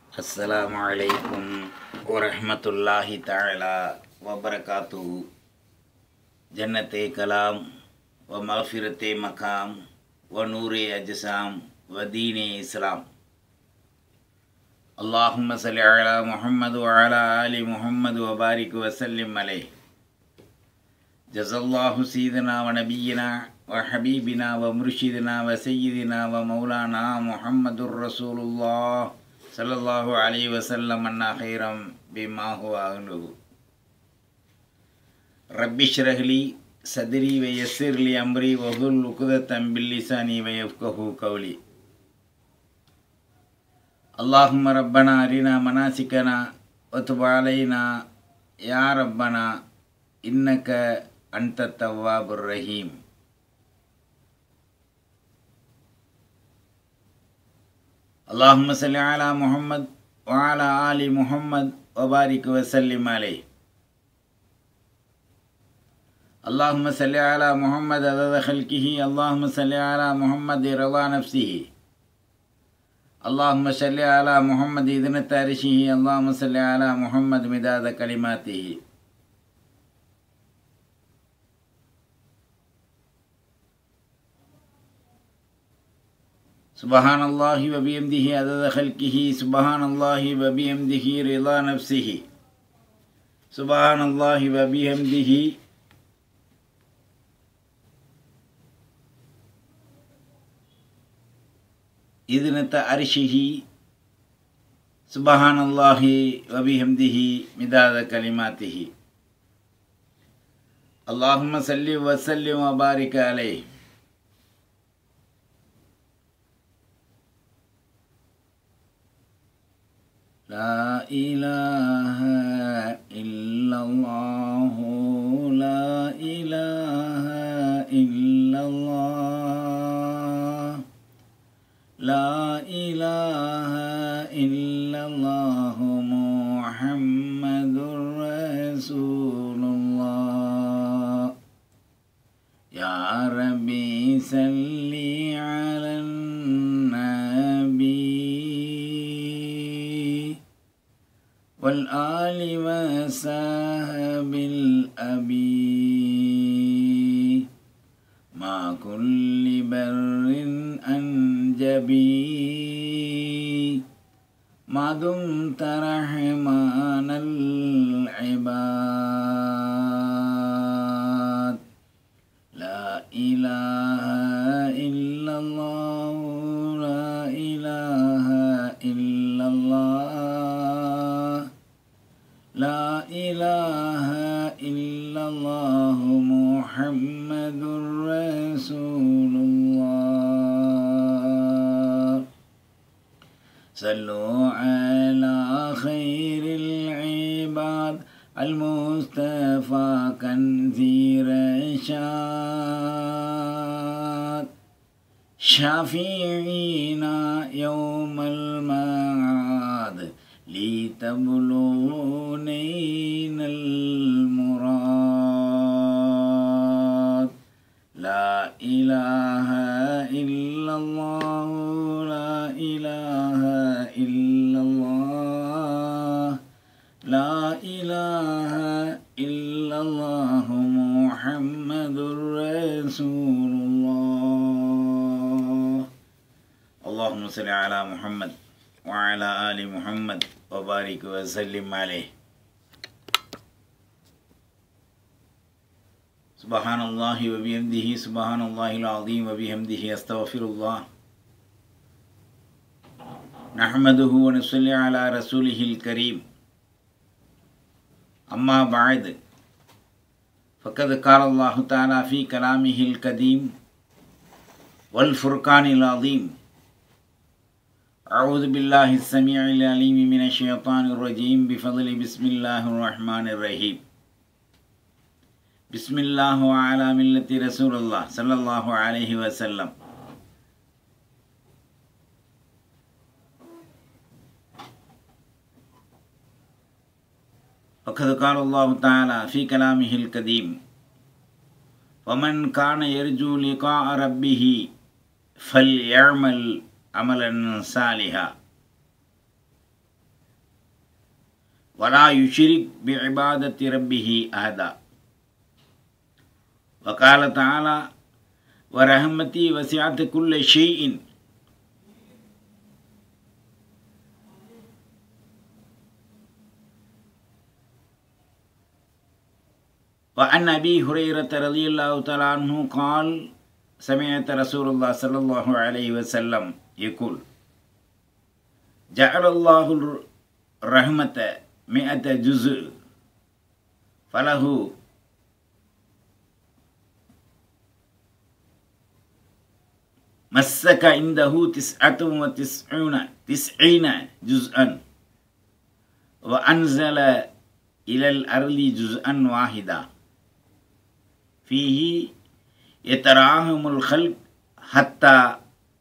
السلام عليكم ورحمة الله تعالى وبركاته جنة كلام ومغفرة مقام ونور أجسام ودين إسلام اللهم صل على محمد وعلى آل محمد وبارك وسلم عليه جزا الله سيدنا ونبينا وحبيبنا ومرشدنا وسيدنا ومولانا محمد رسول الله صلى الله عليه وسلم أن خيرا بما هو أهله رب اشرح لي صدري ويسر لي أمري وحلل عقدة باللسان ويفقه قولي اللهم ربنا أرنا مناسكنا وتب علينا يا ربنا إنك أنت التواب الرحيم اللهم صل على محمد وعلى آل محمد وبارك وسلم عليه اللهم صل على محمد عدد خلقه اللهم صل على محمد رضا نفسه اللهم صل على محمد إذن تارشه اللهم صل على محمد مداد كلماته سبحان الله وبحمده عدد خلقه سبحان الله وبحمده رضا نفسه سبحان الله وبحمده إذنة عرشه سبحان الله وبحمده مداد كلماته اللهم صل وسلم وبارك عليه لا إله إلا الله لا إله إلا الله لا إله إلا الله محمد رسول الله يا ربي صل على النبي والآل وصحب الأبي مع كل بر أنجبي ما دمت رحمن العباد لا إله إلا الله لا إله إلا الله لا إله إلا الله محمد رسول الله صلوا على خير العباد المصطفى كنزير رشاد شافعينا يوم المعاد لتبلغنين المراد لا إله إلا الله لا إله إلا الله لا إله إلا الله محمد رسول الله اللهم صل على محمد وعلى آل محمد وبارك وسلم عليه سبحان الله وبحمده سبحان الله العظيم وبحمده أستغفر الله نحمده ونصلي على رسوله الكريم أما بعد فقد قال الله تعالى في كلامه القديم والفرقان العظيم أعوذ بالله السميع العليم من الشيطان الرجيم بفضل بسم الله الرحمن الرحيم بسم الله وعلى ملة رسول الله صلى الله عليه وسلم وقد قال الله تعالى في كلامه القديم ومن كان يرجو لقاء ربه فليعمل عملا صالحا ولا يشرك بعبادة ربه أحدا وقال تعالى ورحمتي وسعت كل شيء وعن أبي هريرة رضي الله تعالى عنه قال سمعت رسول الله صلى الله عليه وسلم يقول جعل الله الرحمة مئة جزء فله مسك عنده تسعة وتسعون تسعين جزءا وأنزل إلى الأرض جزءا واحدا فيه يتراهم الخلق حتى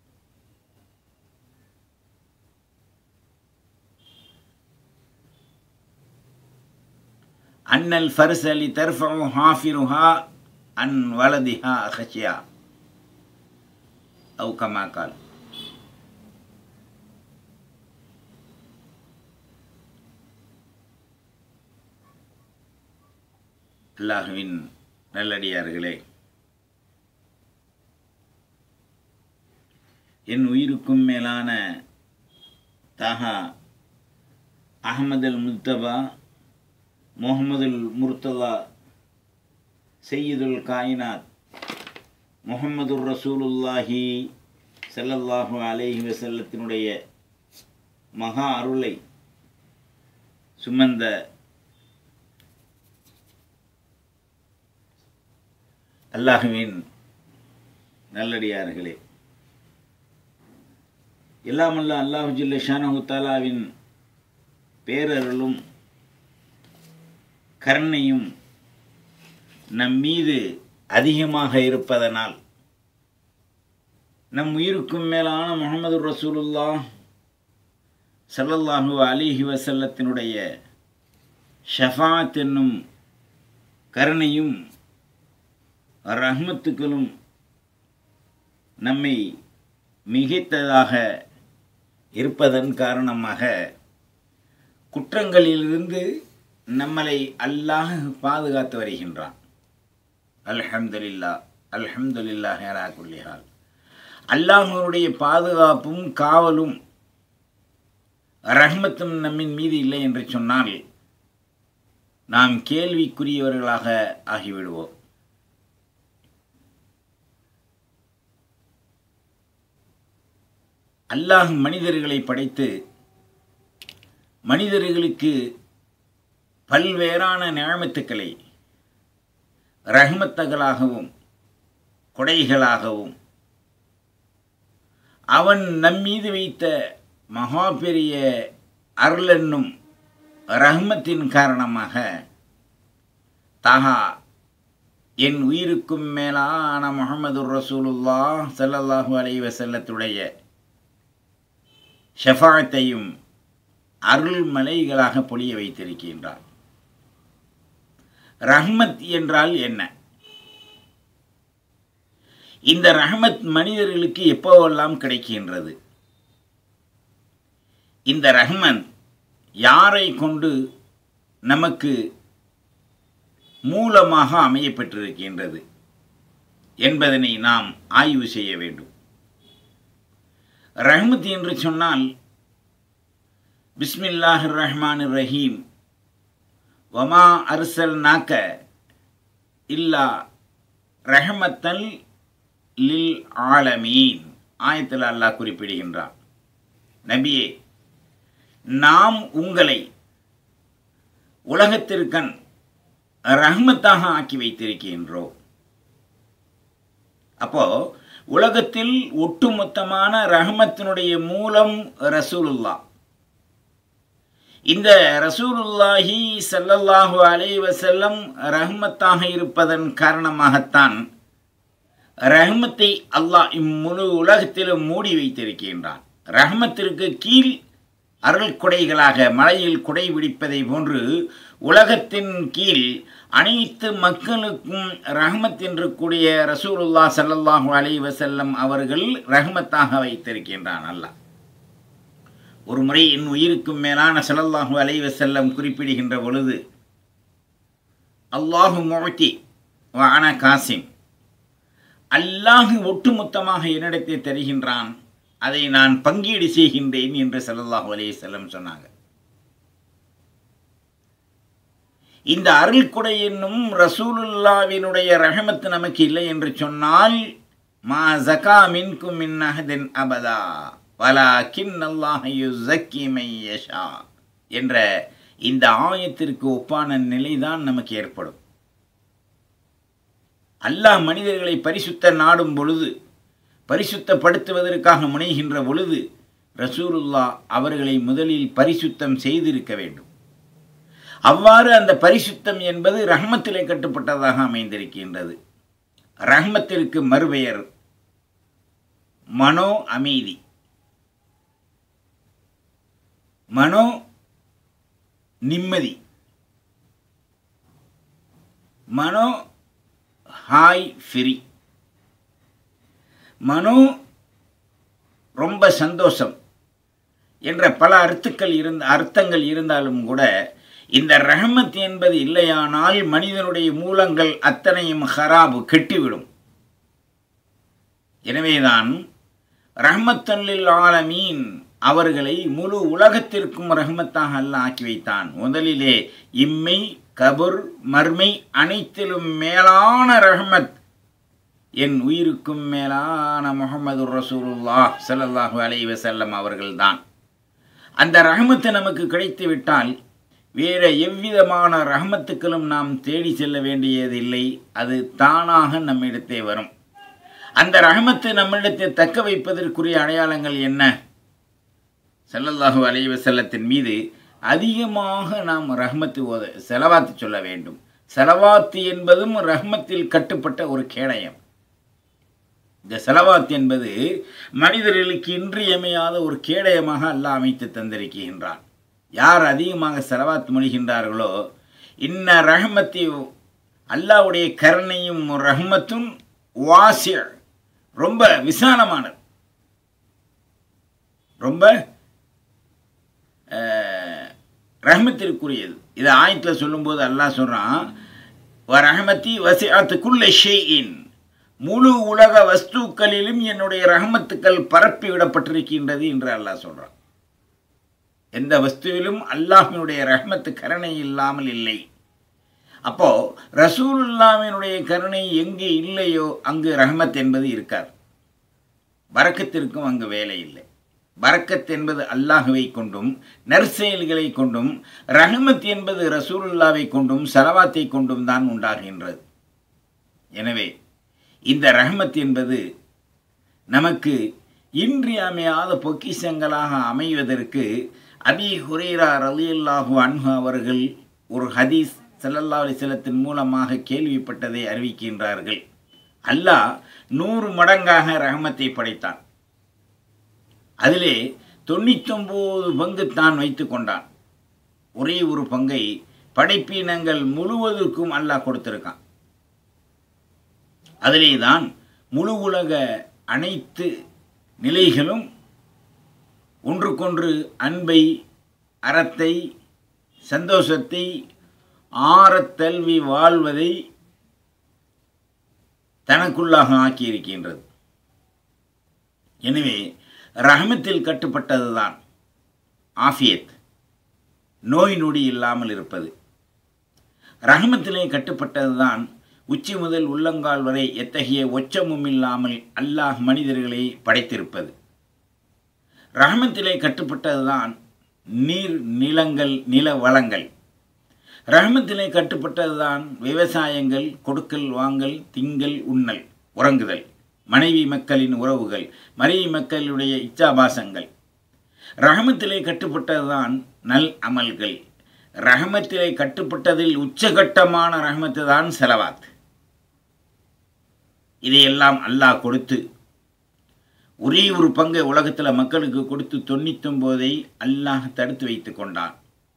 أن الفرس لترفع حافرها عن ولدها خشيا أو كما قال அல்லாஹுவின் நல்லடியார்களே என் உயிருக்கும் மேலான தாகா அகமதுல் முத்தபா முகமதுல் முர்த்தலா செய்யுதுல் காயினாத் முகமது ரசூலுல்லாஹி ஸல்லல்லாஹு அலைஹி வஸல்லத்தினுடைய மகா அருளை சுமந்த அல்லாஹுவின் நல்லடியார்களே எல்லாமல்ல அல்லாஹு ஜில்ல ஷானஹு தாலாவின் பேரருளும் கருணையும் நம் மீது அதிகமாக இருப்பதனால் நம் உயிருக்கும் மேலான முகமது ரசூலுல்லா ஸல்லல்லாஹு அலிஹி வசல்லத்தினுடைய ஷஃபாத் என்னும் கருணையும் ரஹ்மத்துக்களும் நம்மை மிகைத்ததாக இருப்பதன் காரணமாக குற்றங்களிலிருந்து நம்மளை அல்லாஹ் பாதுகாத்து வருகின்றான் அல்ஹம்துலில்லா அல்ஹம்துலில்லாஹ் அலா குல்லிஹால் அல்லாஹனுடைய பாதுகாப்பும் காவலும் ரஹ்மத்தும் நம்மின் மீது இல்லை என்று சொன்னால் நாம் கேள்விக்குரியவர்களாக ஆகிவிடுவோம் அல்லாஹ் மனிதர்களை படைத்து மனிதர்களுக்கு பல்வேறான நியமத்துக்களை ரஹ்மத்தகளாகவும் கொடைகளாகவும் அவன் நம்மீது வைத்த மகா பெரிய அருளென்னும் ரஹ்மத்தின் காரணமாக தகா என் உயிருக்கும் மேலான முகமது ரசூலுல்லா சல்லல்லாஹு அலை வசல்லத்துடைய ஷஃபாத்தையும் அருள் மலைகளாக பொழிய வைத்திருக்கின்றார் ரஹ்மத் என்றால் என்ன இந்த ரஹ்மத் மனிதர்களுக்கு எப்போவெல்லாம் கிடைக்கின்றது இந்த ரஹ்மன் யாரை கொண்டு நமக்கு மூலமாக அமையப்பட்டிருக்கின்றது என்பதனை நாம் ஆய்வு செய்ய வேண்டும் ரஹ்மத் என்று சொன்னால் பிஸ்மில்லாஹ் ரஹ்மான் ரஹீம் வமா அர்சல் நாக்க இல்லா ரஹமத்தல் லில் ஆலமீன் ஆயத்தில் அல்லாஹ் குறிப்பிடுகின்றான் நபியே நாம் உங்களை உலகத்திற்கண் ரஹ்மத்தாக ஆக்கி வைத்திருக்கின்றோம் அப்போ உலகத்தில் ஒட்டுமொத்தமான ரஹமத்தினுடைய மூலம் ரசூலுல்லா இந்த ரசூலுல்லாஹி சல்லல்லாஹு அலை வசல்லம் ரஹ்மத்தாக இருப்பதன் காரணமாகத்தான் ரஹ்மத்தை அல்லாஹ் இம்முழு உலகத்திலும் மூடி வைத்திருக்கின்றான் ரஹ்மத்திற்கு கீழ் அருள் குடைகளாக மலையில் குடை பிடிப்பதை போன்று உலகத்தின் கீழ் அனைத்து மக்களுக்கும் ரஹ்மத் என்று கூடிய ரசூலுல்லா சல்லல்லாஹு அலை வசல்லம் அவர்கள் ரஹ்மத்தாக வைத்திருக்கின்றான் அல்லாஹ் ஒரு முறை என் உயிருக்கும் மேலான ஸல்லல்லாஹு அலைஹி வஸல்லம் குறிப்பிடுகின்ற பொழுது அல்லாஹு முஅத்தி வ அன காசிம் அல்லாஹ் ஒட்டுமொத்தமாக என்னிடத்தை தருகின்றான் அதை நான் பங்கீடு செய்கின்றேன் என்று ஸல்லல்லாஹு அலைஹி வஸல்லம் சொன்னாங்க இந்த அருள்குடை என்னும் ரசூலுல்லாவினுடைய ரஹமத்து நமக்கு இல்லை என்று சொன்னால் மா ஜகா மின்கும் மின் அஹதின் அபதா வலா கின் அல்லாஹ் யுஸக்கி மை யஷா என்ற இந்த ஆயத்திற்கு ஒப்பான நிலைதான் நமக்கு ஏற்படும் அல்லாஹ் மனிதர்களை பரிசுத்த நாடும் பொழுது பரிசுத்தப்படுத்துவதற்காக முனைகின்ற பொழுது ரசூலுல்லா அவர்களை முதலில் பரிசுத்தம் செய்திருக்க வேண்டும் அவ்வாறு அந்த பரிசுத்தம் என்பது ரஹ்மத்திலே கட்டுப்பட்டதாக அமைந்திருக்கின்றது ரஹ்மத்திற்கு மறுபெயர் மனோ அமைதி மனோ நிம்மதி மனோ ஹாய் ஃப்ரீ மனோ ரொம்ப சந்தோஷம் என்ற பல அர்த்தங்கள் இருந்த அர்த்தங்கள் இருந்தாலும் கூட இந்த ரஹமத் என்பது இல்லையானால் மனிதனுடைய மூலங்கள் அத்தனையும் ஹராபு கெட்டிவிடும் எனவேதான் ரஹமத்தல்லில் ஆலமீன் அவர்களை முழு உலகத்திற்கும் ரஹமத்தாக அல்ல ஆக்கி வைத்தான் முதலிலே இம்மை கபுர் மர்மை அனைத்திலும் மேலான ரஹமத் என் உயிருக்கும் மேலான முகமது ரசூலுல்லா ஸல்லல்லாஹு அலைஹி வஸல்லம் அவர்கள்தான் அந்த ரஹமத்து நமக்கு கிடைத்து விட்டால் வேற எவ்விதமான ரஹமத்துக்களும் நாம் தேடி செல்ல வேண்டியதில்லை அது தானாக நம்மிடத்தே வரும் அந்த ரஹமத்தை நம்மிடத்தை தக்க வைப்பதற்குரிய அடையாளங்கள் என்ன ஸல்லல்லாஹு அலைஹி வஸல்லத்தின் மீது அதிகமாக நாம் ரஹ்மத்து ஓத செலவாத்து சொல்ல வேண்டும் செலவாத்து என்பதும் ரஹ்மத்தில் கட்டுப்பட்ட ஒரு கேடயம் இந்த செலவாத் என்பது மனிதர்களுக்கு இன்றியமையாத ஒரு கேடயமாக அல்லாஹ் அமைத்து தந்திருக்கின்றான் யார் அதிகமாக செலவாத் மொழிகின்றார்களோ இன்ன ரஹமத்தி அல்லாவுடைய கருணையும் ரஹமத்தும் வாசிய ரொம்ப விசாலமானது ரொம்ப ரஹமத்திற்குரியது இதை ஆயத்தில் சொல்லும்போது அல்லாஹ் சொல்கிறான் வ ரஹமத்தி வசிஅத்துக்குள்ள ஷெய்இன் முழு உலக வஸ்துக்களிலும் என்னுடைய ரஹமத்துக்கள் பரப்பி விடப்பட்டிருக்கின்றது என்று அல்லாஹ் சொல்கிறான் எந்த வஸ்துவிலும் அல்லாஹினுடைய ரஹமத்து கருணை இல்லாமல் இல்லை அப்போ ரசூலுல்லாவினுடைய கருணை எங்கே இல்லையோ அங்கு ரஹமத் என்பது இருக்கார் பறக்கத்திற்கும் அங்கு வேலை இல்லை பரக்கத் என்பது அல்லாஹுவை கொண்டும் நற்செயல்களை கொண்டும் ரஹமத் என்பது ரசூலுல்லாவை கொண்டும் சலவாத்தை கொண்டும் தான் உண்டாகின்றது எனவே இந்த ரஹமத் என்பது நமக்கு இன்றியமையாத பொக்கிஷங்களாக அமைவதற்கு அபி ஹுரேரா ரலியல்லாஹு அன்ஹு அவர்கள் ஒரு ஹதீஸ் ஸல்லல்லாஹு அலைஹி வஸல்லத்தின் மூலமாக கேள்விப்பட்டதை அறிவிக்கின்றார்கள் அல்லாஹ் நூறு மடங்காக ரஹமத்தை படைத்தான் அதிலே தொண்ணூத்தொம்பது பங்கு தான் வைத்து கொண்டான் ஒரே ஒரு பங்கை படைப்பினங்கள் முழுவதற்கும் அல்லாஹ் கொடுத்திருக்கான் அதிலே தான் முழு உலக அனைத்து நிலைகளும் ஒன்றுக்கொன்று அன்பை அறத்தை சந்தோஷத்தை ஆறத்தல்வி வாழ்வதை தனக்குள்ளாக ஆக்கியிருக்கின்றது எனவே ரஹமத்தில் கட்டுப்பட்டது தான் ஆஃபியத் நோய் நொடி இல்லாமல் இருப்பது ரஹமத்திலே கட்டுப்பட்டது தான் உச்சி முதல் உள்ளங்கால் வரை எத்தகைய ஒச்சமும் இல்லாமல் அல்லாஹ் மனிதர்களை படைத்திருப்பது ரஹமத்திலே கட்டுப்பட்டதுதான் நீர் நிலங்கள் நில வளங்கள் ரஹமத்திலே கட்டுப்பட்டதுதான் விவசாயங்கள் கொடுக்கல் வாங்கல் திங்கள் உண்ணல் உறங்குதல் மனைவி மக்களின் உறவுகள் மனைவி மக்களுடைய இச்சாபாசங்கள் ரஹமத்திலே கட்டுப்பட்டதுதான் நல் அமல்கள் ரஹமத்திலே கட்டுப்பட்டதில் உச்சகட்டமான ரஹமத்து தான் செலவாத் இதையெல்லாம் அல்லாஹ் கொடுத்து ஒரே ஒரு பங்கை உலகத்தில் மக்களுக்கு கொடுத்து தொண்ணூத்தொம்போதை அல்லாஹ் தடுத்து வைத்து கொண்டான்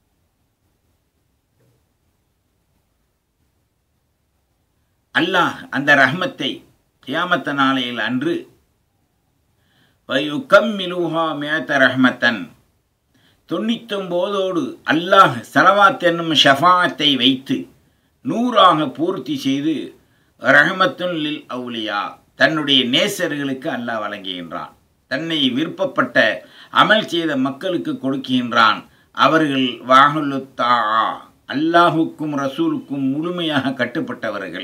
அல்லாஹ் அந்த ரஹமத்தை கியாமத்த நாளையில் அன்று வயுக்கம்மிலுஹா மேத்த ரஹ்மத்தன் தொண்ணூத்தொம்போதோடு அல்லாஹ் சலவாத் என்னும் ஷஃபாத்தை வைத்து நூறாக பூர்த்தி செய்து ரஹமத்துல் லில் அவுலியா தன்னுடைய நேசர்களுக்கு அல்லாஹ் வழங்குகின்றான் தன்னை விருப்பப்பட்ட அமல் செய்த மக்களுக்கு கொடுக்கின்றான் அவர்கள் வாகுலுத்தா அல்லாஹுக்கும் ரசூலுக்கும் முழுமையாக கட்டுப்பட்டவர்கள்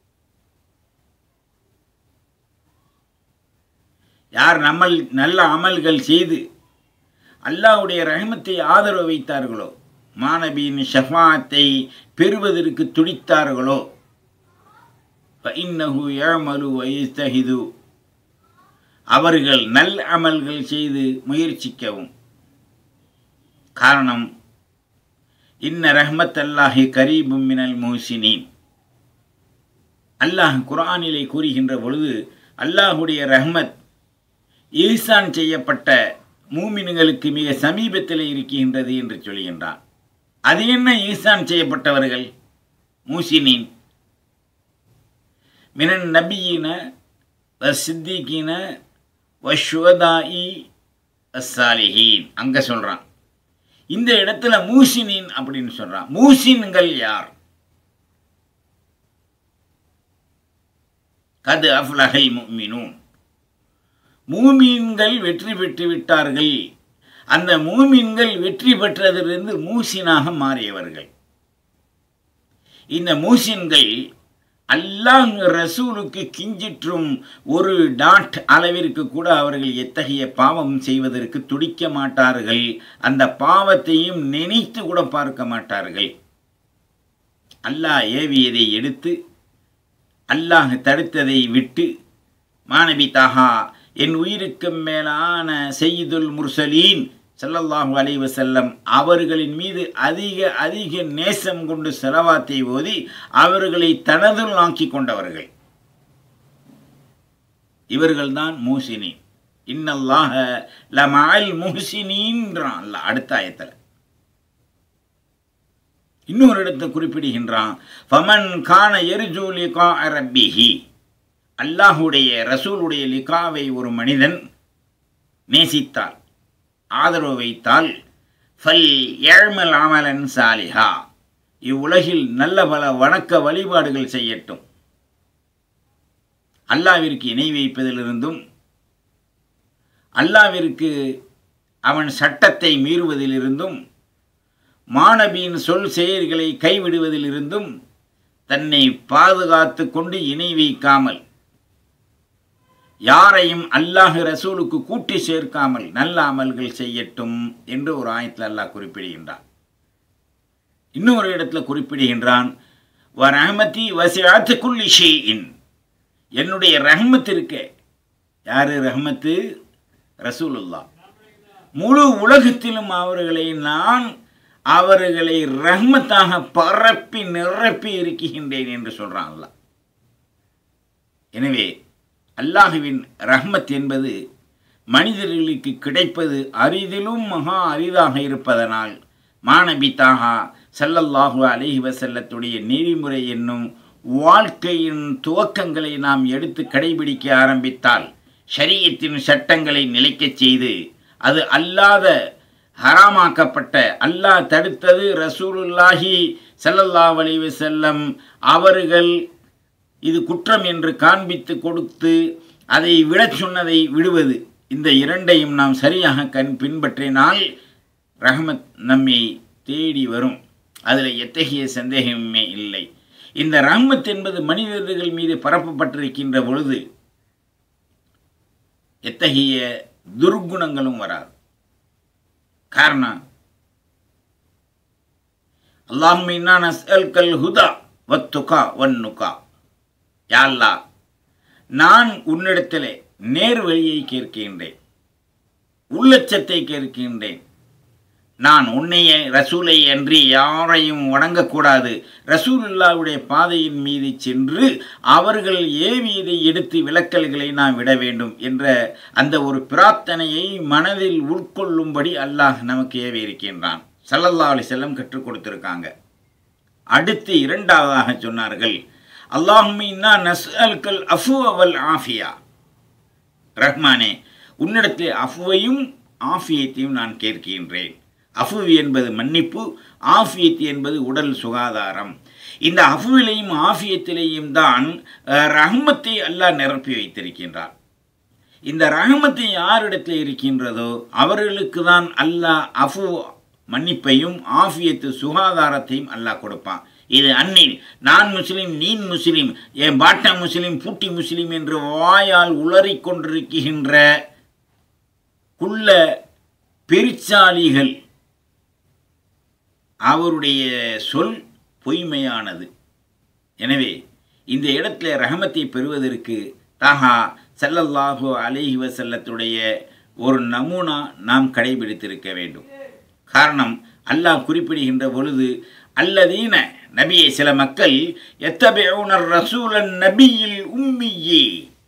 யார் நம்மள் நல்ல அமல்கள் செய்து அல்லாஹ்வுடைய ரஹமத்தை ஆதரவு வைத்தார்களோ மாணவியின் ஷஃபாத்தை பெறுவதற்கு துடித்தார்களோ فإنه يعمل ويجتهد அவர்கள் நல் அமல்கள் செய்து முயற்சிக்கவும் காரணம் இன்ன ரஹ்மத் அல்லாஹி கரீபும் மினல் முஹ்சினீன் அல்லாஹ் குர்ஆனிலே கூறுகின்ற பொழுது அல்லாஹுடைய ரஹ்மத் ஈசான் செய்யப்பட்ட மூமின்களுக்கு மிக சமீபத்தில் இருக்கின்றது என்று சொல்கின்றான் அது என்ன ஈசான் செய்யப்பட்டவர்கள் மூசினீன் மினன் நபியின சித்திகின வஷுவதாயி அஸ்ஸாலிஹீன் அங்கே சொல்கிறான் இந்த இடத்துல மூசினின் அப்படின்னு சொல்கிறான் மூசின்கள் யார் கது அஃப்லஹல் முக்மினூன் மூமீன்கள் வெற்றி பெற்று விட்டார்கள் அந்த மூமீன்கள் வெற்றி பெற்றதிலிருந்து மூசினாக மாறியவர்கள் இந்த மூசின்கள் அல்லாஹ் ரசூலுக்கு கிஞ்சிற்றும் ஒரு டாட் அளவிற்கு கூட அவர்கள் எத்தகைய பாவம் செய்வதற்கு துடிக்க மாட்டார்கள் அந்த பாவத்தையும் நினைத்து கூட பார்க்க மாட்டார்கள் அல்லாஹ் ஏவியதை எடுத்து அல்லாஹ் தடுத்ததை விட்டு மாணவி தாகா என் உயிருக்கு மேலான செய்துல் முர்சலீன் ஸல்லல்லாஹு அலைஹி வஸல்லம் அவர்களின் மீது அதிக அதிக நேசம் கொண்டு செலவாத்தை ஓதி அவர்களை தனதுள் ஆக்கி கொண்டவர்கள் இவர்கள்தான் மூசினி இன்னல்லாஹ லமால் முஹ்சினீன்றான் அல்ல அடுத்த ஆயத்தில் இன்னொரு இடத்தை குறிப்பிடுகின்றான் ஃபமன் கான எரிஜூ லிகா ரப்பிஹி அல்லாஹுடைய ரசூலுடைய லிகாவை ஒரு மனிதன் நேசித்தால் ஆதரவு வைத்தால் ஃபல் ஏழ்மல் அமலன் சாலிஹா இவ்வுலகில் நல்ல பல வணக்க வழிபாடுகள் செய்யட்டும் அல்லாவிற்கு இணை வைப்பதிலிருந்தும் அல்லாவிற்கு அவன் சட்டத்தை மீறுவதிலிருந்தும் மாணவியின் சொல் செயல்களை கைவிடுவதிலிருந்தும் தன்னை பாதுகாத்து கொண்டு இணை வைக்காமல் யாரையும் அல்லாஹ் ரசூலுக்கு கூட்டி சேர்க்காமல் நல்ல அமல்கள் செய்யட்டும் என்று ஒரு ஆயத்தில் அல்லாஹ் குறிப்பிடுகின்றான் இன்னொரு இடத்துல குறிப்பிடுகின்றான் வ ரஹமதி வசியாத்து குல்லி ஷேஇன் என்னுடைய ரஹமத் இருக்க யாரு ரஹமத்து ரசூலுல்லா முழு உலகத்திலும் அவர்களை நான் அவர்களை ரஹ்மத்தாக பரப்பி நிரப்பி இருக்கின்றேன் என்று சொல்கிறான் அல்லாஹ் எனவே அல்லாஹுவின் ரஹ்மத் என்பது மனிதர்களுக்கு கிடைப்பது அரிதிலும் மகா அரிதாக இருப்பதனால் மாணவி தாகா சல்லல்லாஹு அலைஹி வசல்லத்துடைய நெறிமுறை என்னும் வாழ்க்கையின் துவக்கங்களை நாம் எடுத்து கடைபிடிக்க ஆரம்பித்தால் ஷரியத்தின் சட்டங்களை நிலைக்கச் செய்து அது அல்லாத ஹராமாக்கப்பட்ட அல்லாஹ் தடுத்தது ரசூலுல்லாஹி ஸல்லல்லாஹு அலைஹி வஸல்லம் அவர்கள் இது குற்றம் என்று காண்பித்து கொடுத்து அதை விடச் சொன்னதை விடுவது இந்த இரண்டையும் நாம் சரியாக கண் பின்பற்றினால் ரஹமத் நம்மை தேடி வரும் அதில் எத்தகைய சந்தேகமே இல்லை இந்த ரஹ்மத் என்பது மனிதர்கள் மீது பரப்பப்பட்டிருக்கின்ற பொழுது எத்தகைய துர்குணங்களும் வராது காரணம் அல்லாஹும் இன்னா நஸ்அல்கல் ஹுதா வத்துகா வன்னுகா யாழ்லா நான் உன்னிடத்திலே நேர் வழியை கேட்கின்றேன் உள்ளச்சத்தை கேட்கின்றேன் நான் உன்னைய ரசூலை அன்றி யாரையும் வணங்கக்கூடாது ரசூலுல்லாவுடைய பாதையின் மீது சென்று அவர்கள் ஏவியதை எடுத்து விளக்கல்களை நாம் விட வேண்டும் என்ற அந்த ஒரு பிரார்த்தனையை மனதில் உட்கொள்ளும்படி அல்லாஹ் நமக்கு ஏவி இருக்கின்றான் சல்லல்லா அலி செல்லம் கற்றுக் கொடுத்திருக்காங்க அடுத்து இரண்டாவதாக சொன்னார்கள் அல்லாஹுமின்னா நஸ்அல்கல் அஃபு அவல் ஆஃபியா ரஹ்மானே உன்னிடத்தில் அஃபுவையும் ஆஃபியத்தையும் நான் கேட்கின்றேன் அஃபு என்பது மன்னிப்பு ஆஃபியத் என்பது உடல் சுகாதாரம் இந்த அஃபுவிலையும் ஆஃபியத்திலேயும் தான் அஹ், ரஹ்மத்தை அல்லாஹ் நிரப்பி வைத்திருக்கின்றார் இந்த ரஹமத்து யாரிடத்தில் இருக்கின்றதோ அவர்களுக்கு தான் அல்லாஹ் அஃபு மன்னிப்பையும் ஆஃபியத்து சுகாதாரத்தையும் அல்லாஹ் கொடுப்பான் இது அன்னில் நான் முஸ்லீம் நீன் முஸ்லீம் என் பாட்டா முஸ்லீம் பூட்டி முஸ்லீம் என்று வாயால் உளறிக் கொண்டிருக்கின்ற குள்ள பெருச்சாலிகள் அவருடைய சொல் பொய்மையானது எனவே இந்த இடத்துல ரஹமத்தை பெறுவதற்கு தாஹா ஸல்லல்லாஹு அலைஹி வஸல்லத்துடைய ஒரு நமூனா நாம் கடைபிடித்திருக்க வேண்டும் காரணம் அல்லாஹ் குறிப்பிடுகின்ற பொழுது அல்லதீன நபியை சில மக்கள் எத்தபேவுனர் ரசூலன் நபியில் உம்மியே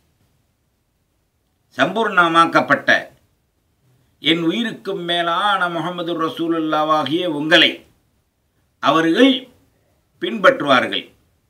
சம்பூர்ணமாக்கப்பட்ட என் உயிருக்கும் மேலான முகமது ரசூலுல்லாவாகிய உங்களை அவர்கள் பின்பற்றுவார்கள்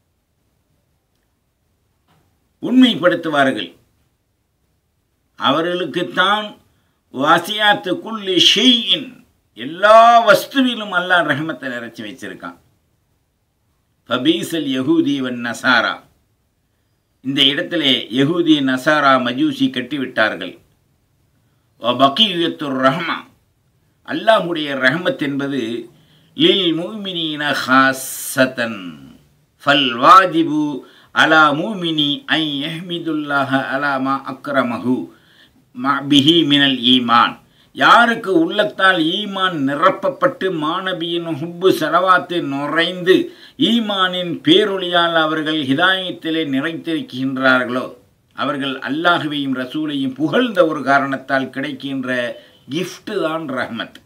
உண்மைப்படுத்துவார்கள் அவர்களுக்குத்தான் வாசியாத்து குல்லி ஷெய்யின் எல்லா வஸ்துவிலும் அல்லாஹ் ரஹமத்தை நிறைச்சி வச்சிருக்கான் ஃபபீசல் யஹூதி வன் நசாரா இந்த இடத்திலே யஹூதி நசாரா மஜூசி கட்டிவிட்டார்கள் பக்கியத்துர் ரஹ்மா அல்லாஹுடைய ரஹமத் என்பது லில் முமினீன ஹாசத்தன் ஃபல் வாஜிபு அலா மூமினி ஐ யஹ்மிதுல்லாஹ அலா மா அக்ரமஹு மா பிஹி மினல் ஈமான் யாருக்கு உள்ளத்தால் ஈமான் நிரப்பப்பட்டு மாணபியின் ஹுப்பு செலவாத்து நுழைந்து ஈமானின் பேரொளியால் அவர்கள் ஹிதாயத்திலே நிறைத்திருக்கின்றார்களோ அவர்கள் அல்லாஹுவையும் ரசூலையும் புகழ்ந்த ஒரு காரணத்தால் கிடைக்கின்ற gift தான் ரஹ்மத்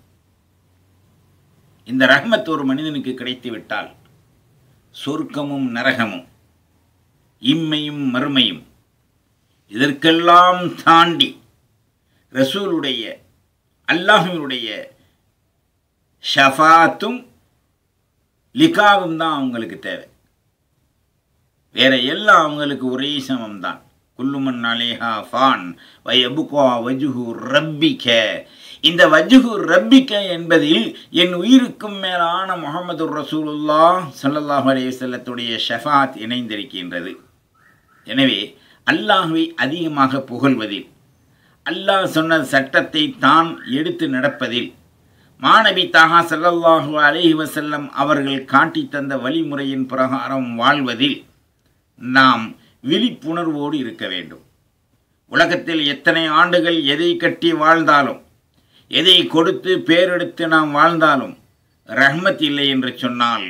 இந்த ரஹ்மத் ஒரு மனிதனுக்கு கிடைத்து விட்டால் சொர்க்கமும் நரகமும் இம்மையும் மறுமையும் இதற்கெல்லாம் தாண்டி ரசூலுடைய அல்லாஹுவினுடைய ஷஃபாத்தும் லிகாவும் தான் அவங்களுக்கு தேவை வேற எல்லாம் அவங்களுக்கு ஒரே சமம் தான் குல்லுமன் அலேஹா ஃபான் வயபுகா வஜுஹு ரப்பிக்க இந்த வஜுஹு ரப்பிக்க என்பதில் என் உயிருக்கும் மேலான முகமது ரசூலுல்லா ஸல்லல்லாஹு அலைஹி வஸல்லத்துடைய ஷஃபாத் இணைந்திருக்கின்றது எனவே அல்லாஹுவை அதிகமாக புகழ்வதில் அல்லாஹ் சொன்ன சட்டத்தை தான் எடுத்து நடப்பதில் மாணவி தாகா ஸல்லல்லாஹு அலைஹி வஸல்லம் அவர்கள் காட்டி தந்த வழிமுறையின் பிரகாரம் வாழ்வதில் நாம் விழிப்புணர்வோடு இருக்க வேண்டும் உலகத்தில் எத்தனை ஆண்டுகள் எதை கட்டி வாழ்ந்தாலும் எதை கொடுத்து பேரெடுத்து நாம் வாழ்ந்தாலும் ரஹ்மத் இல்லை என்று சொன்னால்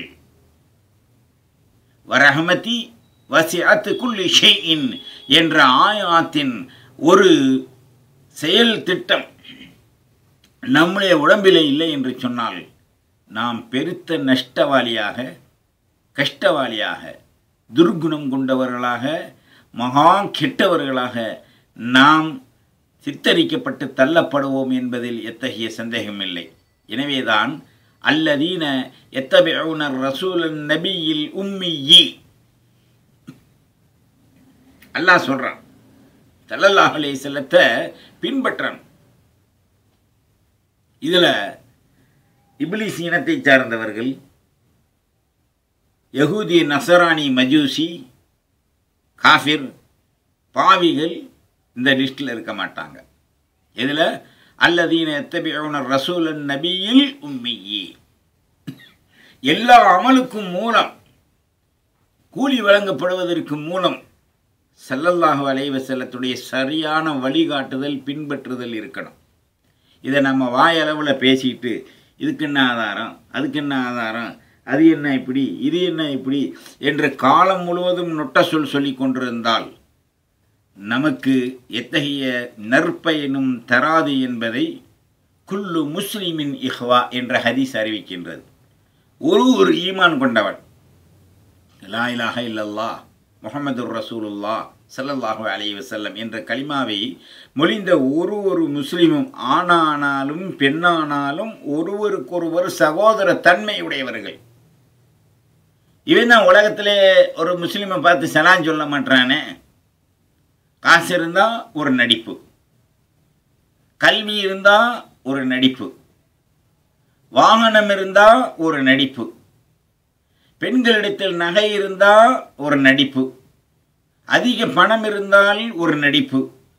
வரஹமதி வசிஅத்து குல்லி ஷைஇன் என்ற ஆயாத்தின் ஒரு செயல் திட்டம் நம்முடைய உடம்பிலே இல்லை என்று சொன்னால் நாம் பெருத்த நஷ்டவாளியாக கஷ்டவாளியாக துர்குணம் கொண்டவர்களாக மகா கெட்டவர்களாக நாம் சித்தரிக்கப்பட்டு தள்ளப்படுவோம் என்பதில் எத்தகைய சந்தேகமில்லை எனவேதான் அல்லதீன எத்தபிஉனர் ரசூலன் நபியில் உம்மியி அல்லாஹ் சொல்றான் ஸல்லல்லாஹு அலைஹி செல்லத்தை பின்பற்றணும் இதில் இப்லிஸ் இனத்தை சார்ந்தவர்கள் யகூதி நசரானி மஜூசி காஃபிர் பாவிகள் இந்த லிஸ்ட்டில் இருக்க மாட்டாங்க இதில் அல்லதீன எத்தபிஉனர் ரசூலன் நபியில் உம்மியி எல்லா அமலுக்கும் மூலம் கூலி வழங்கப்படுவதற்கு மூலம் ஸல்லல்லாஹு அலைஹி வஸல்லத்துடைய சரியான வழிகாட்டுதல் பின்பற்றுதல் இருக்கணும் இதை நம்ம வாயளவில் பேசிட்டு இதுக்கு என்ன ஆதாரம் அதுக்கு என்ன ஆதாரம் அது என்ன இப்படி இது என்ன இப்படி என்று காலம் முழுவதும் நொட்ட சொல் சொல்லி கொண்டிருந்தால் நமக்கு எத்தகைய நற்பயனும் தராது என்பதை குல்லு முஸ்லிமின் இஹ்வா என்ற ஹதீஸ் அறிவிக்கின்றது ஒரு ஒரு ஈமான் கொண்டவன் லா இலாஹ இல்லல்லா முகமது ரசூலுல்லா ஸல்லல்லாஹு அலைஹி வஸல்லம் என்ற கலிமாவை மொழிந்த ஒரு ஒரு முஸ்லிமும் ஆணானாலும் பெண்ணானாலும் ஒருவருக்கொருவர் சகோதர தன்மை உடையவர்கள் இவன் தான் உலகத்திலே ஒரு முஸ்லீமை பார்த்து சலான் சொல்ல மாட்டானே காசு இருந்தால் ஒரு நடிப்பு கல்வி இருந்தால் ஒரு நடிப்பு வாகனம் இருந்தால் ஒரு நடிப்பு பெண்களிடத்தில் நகை இருந்தால் ஒரு நடிப்பு அதிக பணம் இருந்தால் ஒரு நடிப்பு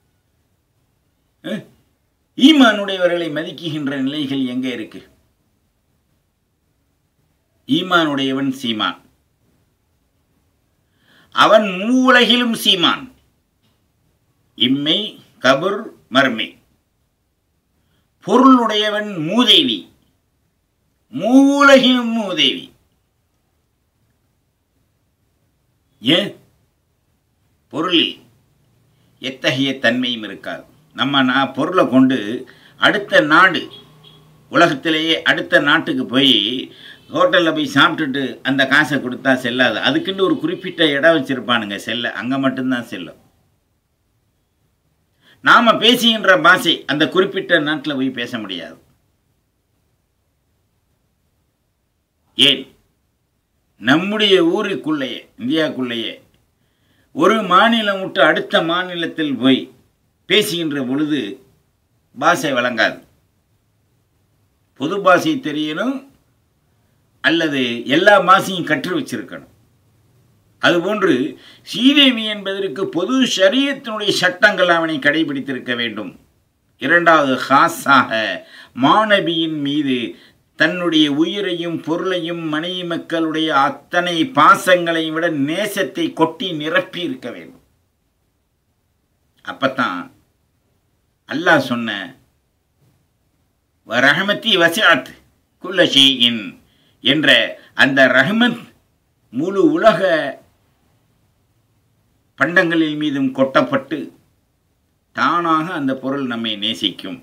அஹ், ஈமானுடையவர்களை மதிக்குகின்ற நிலைகள் எங்கே இருக்கு ஈமானுடையவன் சீமான் அவன் மூவுலகிலும் சீமான் இம்மை கபுர் மர்மை பொருளுடையவன் மூதேவி மூவுலகிலும் மூதேவி ஏன் பொருளில் எத்தகைய தன்மையும் இருக்காது நம்ம நான் பொருளை கொண்டு அடுத்த நாடு உலகத்திலேயே அடுத்த நாட்டுக்கு போய் ஹோட்டலில் போய் சாப்பிட்டுட்டு அந்த காசை கொடுத்தா செல்லாது அதுக்குன்னு ஒரு குறிப்பிட்ட இடம் வச்சுருப்பானுங்க செல்ல அங்கே மட்டும்தான் செல்லும் நாம் பேசுகின்ற பாஷை அந்த குறிப்பிட்ட நாட்டில் போய் பேச முடியாது ஏன் நம்முடைய ஊருக்குள்ளேயே இந்தியாவுக்குள்ளேயே ஒரு மாநிலம் விட்டு அடுத்த மாநிலத்தில் போய் பேசுகின்ற பொழுது பாஷை வழங்காது பொது பாஷை தெரியணும் அல்லது எல்லா பாஷையும் கற்று வச்சிருக்கணும் அதுபோன்று ஸ்ரீதேவி என்பதற்கு பொது ஷரியத்தினுடைய சட்டங்கள் அவனை கடைபிடித்திருக்க வேண்டும் இரண்டாவது ஹாஸாக மாணவியின் மீது தன்னுடைய உயிரையும் பொருளையும் மனைவி மக்களுடைய அத்தனை பாசங்களையும் விட நேசத்தை கொட்டி நிரப்பி இருக்க வேண்டும் அப்பத்தான் அல்லாஹ் சொன்ன ரஹமத்தி வசியாத் குல்ல ஷெய்இன் என்ற அந்த ரஹமத் முழு உலக பண்டங்களின் மீதும் கொட்டப்பட்டு தானாக அந்த பொருள் நம்மை நேசிக்கும்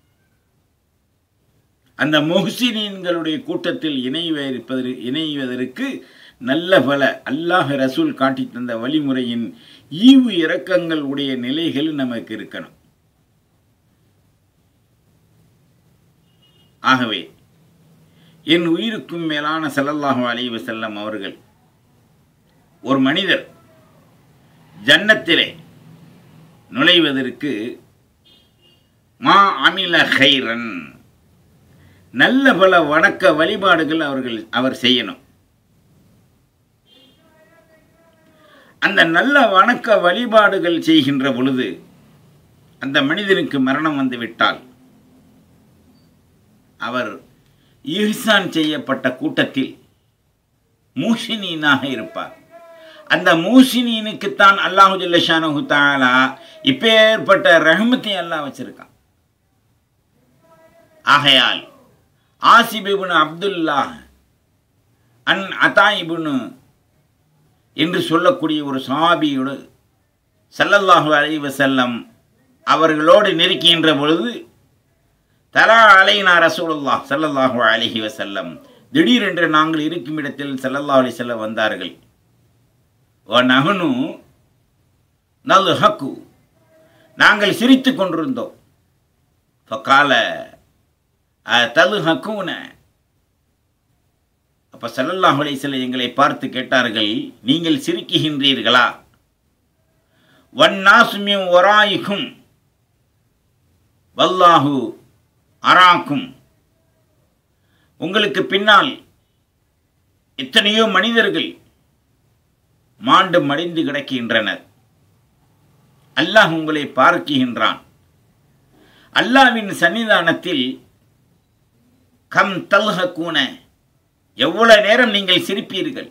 அந்த முஹ்சினீன்களுடைய கூட்டத்தில் இணைவதற்கு இணைவதற்கு நல்ல பல அல்லாஹ் ரசூல் காட்டி தந்த வழிமுறையின் ஈவு இரக்கங்கள் உடைய நிலைகள் நமக்கு இருக்கணும் ஆகவே என் உயிருக்கும் மேலான ஸல்லல்லாஹு அலைஹி வஸல்லம் அவர்கள் ஒரு மனிதர் ஜன்னத்திலே நுழைவதற்கு மா அமில ஹைரன் நல்ல பல வணக்க வழிபாடுகள் அவர்கள் அவர் செய்யணும் அந்த நல்ல வணக்க வழிபாடுகள் செய்கின்ற பொழுது அந்த மனிதனுக்கு மரணம் வந்து விட்டால் அவர் ஈஹ்சான் செய்யப்பட்ட கூட்டத்தில் மூஷினீனாக இருப்பார் அந்த மூஷினீனுக்குத்தான் அல்லாஹு ஜல்லஷானு தாலா இப்பேற்பட்ட ரஹமத்தையும் அல்லாஹ் வச்சிருக்கான் ஆகையால் ஆசிபிபுன் அப்துல்லா அன் அதாயிபுனு என்று சொல்லக்கூடிய ஒரு சாபியோடு சல்லல்லாஹு அலைஹி வஸல்லம் அவர்களோடு நெருக்கின்ற பொழுது தலா அலைனா ரசூலுல்லாஹ் ஸல்லல்லாஹு அலைஹி வஸல்லம் திடீரென்று நாங்கள் இருக்கும் இடத்தில் ஸல்லல்லாஹு அலைஹி வஸல்லம் வந்தார்கள் வ நஹனு நல் ஹக்கு நாங்கள் சிரித்து கொண்டிருந்தோம் ஃபகால தலு ஹக்கூன அப்போ ஸல்லல்லாஹு அலைஹி வஸல்லம் எங்களை பார்த்து கேட்டார்கள் நீங்கள் சிரிக்குகின்றீர்களா வன்னாசுமியும் ஒராயிக்கும் வல்லாஹு அராக்கும் உங்களுக்கு பின்னால் எத்தனையோ மனிதர்கள் மாண்டு மடிந்து கிடக்கின்றனர் அல்லாஹ் உங்களை பார்க்கின்றான் அல்லாவின் சன்னிதானத்தில் கம் தல்ஹக்கூன எவ்வளவு நேரம் நீங்கள் சிரிப்பீர்கள்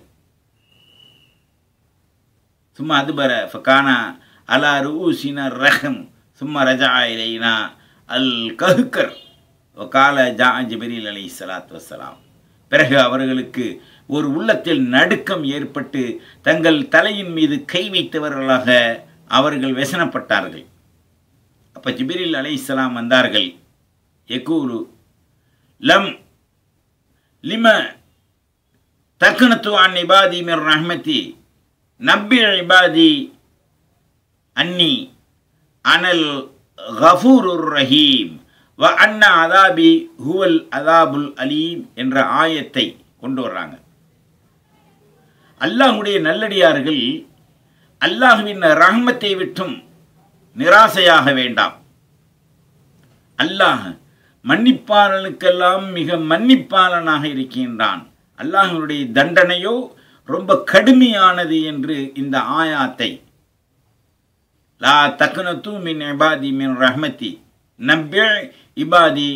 சும்மா அதுபர ஃபகானா அலா ரூசின ரஹம் சும்மா ரஜா இலைனா அல் கஹுக்கர் ஒகால ஜா ஜிபரீல் அலி சலாத் வசலாம் பிறகு அவர்களுக்கு ஒரு உள்ளத்தில் நடுக்கம் ஏற்பட்டு தங்கள் தலையின் மீது கை வைத்தவர்களாக அவர்கள் व्यசனப்பட்டார்கள் அப்போ ஜிபிரில் அலை இஸ்லாம் வந்தார்கள் எக்கூலு லம் லிம தக்கனத்து அன் இபாதி மிர் ரஹ்மதி நப்பி இபாதி அன்னி அனல் கஃபூருர் ரஹீம் வ அன்ன அதாபி ஹுவல் அதாபுல் அலீம் என்ற ஆயத்தை கொண்டு வர்றாங்க அல்லாஹுடைய நல்லடியார்கள் அல்லாஹுவின் ரஹ்மத்தை விட்டும் நிராசையாக வேண்டாம் அல்லாஹ் மன்னிப்பாளனுக்கெல்லாம் மிக மன்னிப்பாளனாக இருக்கின்றான் அல்லாஹனுடைய தண்டனையோ ரொம்ப கடுமையானது என்று இந்த ஆயாத்தை லா தக்னத்து மின் இபாதி மின் ரஹ்மதி நம்பி இபாதி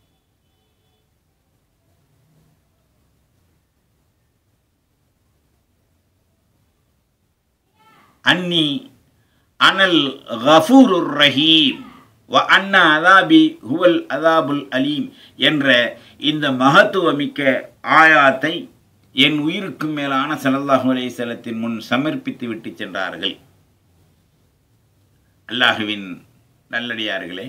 அன்னி அனல் கஃபூருர் ரஹீம் வ அன்னா அதாபி ஹுவல் அதாபுல் அலீம் என்ற இந்த மகத்துவமிக்க ஆயாத்தை என் உயிருக்கு மேலான சல்லல்லாஹு அலைஹிஸ்ஸலத்தின் முன் சமர்ப்பித்து விட்டு சென்றார்கள் அல்லாஹுவின் நல்லடியார்களே